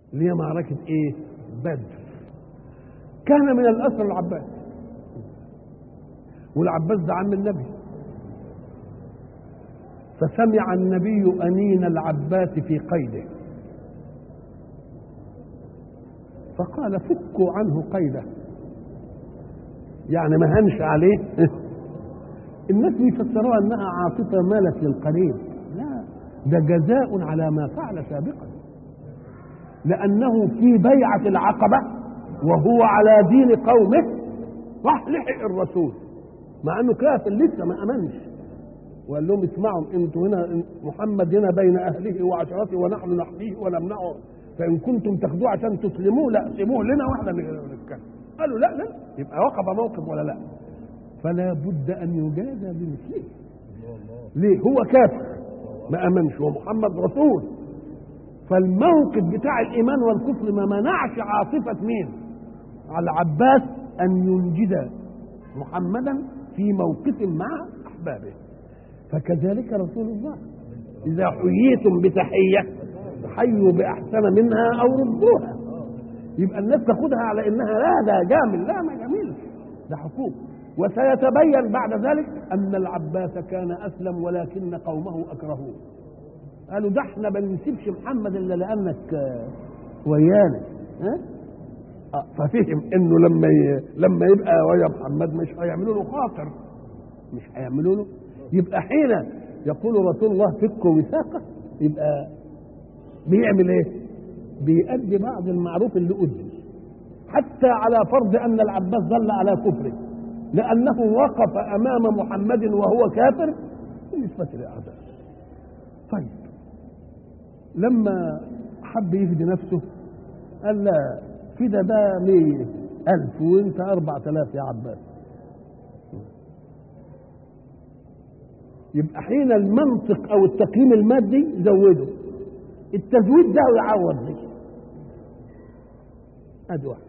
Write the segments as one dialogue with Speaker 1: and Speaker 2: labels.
Speaker 1: اللي هي معركة ايه بدر كان من الأسر العباس والعباس ده عم النبي فسمع النبي أنين العباس في قيده فقال فكوا عنه قيده يعني ما هنش عليه الناس بيفسروها انها عاطفه مالت للقريب لا ده جزاء على ما فعل سابقا لانه في بيعه العقبه وهو على دين قومه راح لحق الرسول مع انه كافر لسه ما امنش وقال لهم اسمعوا انتوا هنا محمد هنا بين اهله وعشرته ونحن نحميه ونمنعه فان كنتم تاخذوه عشان تسلموه لا سيبوه لنا واحنا نتكلم قالوا لا لا يبقى وقف موقف ولا لا فلا بد ان يجازى بمثله ليه هو كافر ما امنش ومحمد رسول فالموقف بتاع الايمان والكفر ما منعش عاطفه مين على العباس ان ينجد محمدا في موقف مع احبابه فكذلك رسول الله اذا حييتم بتحيه فحيوا باحسن منها او ردوها يبقى الناس تاخدها على انها لا ده جامل لا ما جميل ده حقوق وسيتبين بعد ذلك ان العباس كان اسلم ولكن قومه اكرهوه قالوا ده احنا ما بنسيبش محمد الا لانك ويانا ها آه ففهم انه لما ي... لما يبقى ويا محمد مش هيعملوا له خاطر مش هيعملوا له يبقى حين يقول رسول الله فكوا وثاقه يبقى بيعمل ايه؟ بيأدي بعض المعروف اللي أدي حتى على فرض أن العباس ظل على كفره لأنه وقف أمام محمد وهو كافر بالنسبة للأعداء طيب لما حب يفدي نفسه قال لا فدا ده مية ألف وانت أربعة آلاف يا عباس يبقى حين المنطق أو التقييم المادي زوده التزويد ده يعوض دي ادي واحد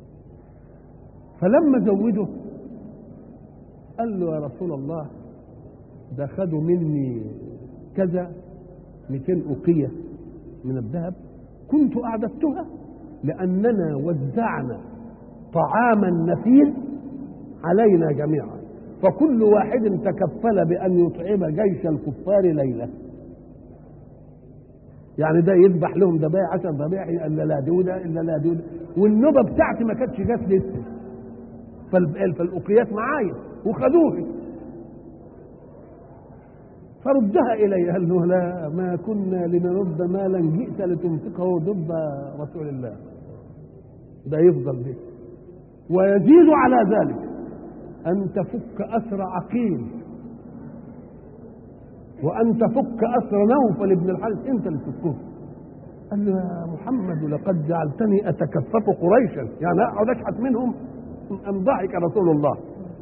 Speaker 1: فلما زوده قال له يا رسول الله ده خدوا مني كذا 200 أوقية من الذهب كنت أعددتها لأننا وزعنا طعاما نفيس علينا جميعا فكل واحد تكفل بأن يطعم جيش الكفار ليلة يعني ده يذبح لهم ذبائح عشر ذبائح الا لا دي وده الا لا دي وده والنوبه بتاعتي ما كانتش جات لسه فالاقيات معايا وخدوه فردها الي قال له لا ما كنا لنرد مالا جئت لتنفقه ضد رسول الله ده يفضل به ويزيد على ذلك ان تفك اسر عقيل وان تفك اسر نوفل بن الحارث انت اللي تفكه قال له يا محمد لقد جعلتني اتكفف قريشا يعني اقعد اشحت منهم ام ضحك رسول الله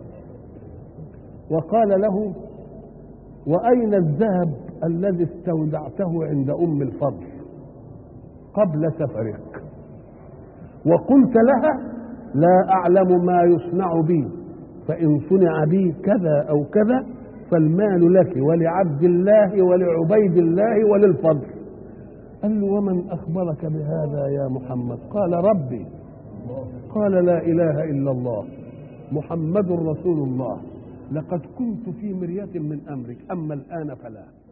Speaker 1: وقال له واين الذهب الذي استودعته عند ام الفضل قبل سفرك وقلت لها لا اعلم ما يصنع بي فان صنع بي كذا او كذا فالمال لك ولعبد الله ولعبيد الله وللفضل قال له ومن أخبرك بهذا يا محمد قال ربي قال لا إله إلا الله محمد رسول الله لقد كنت في مرية من أمرك أما الآن فلا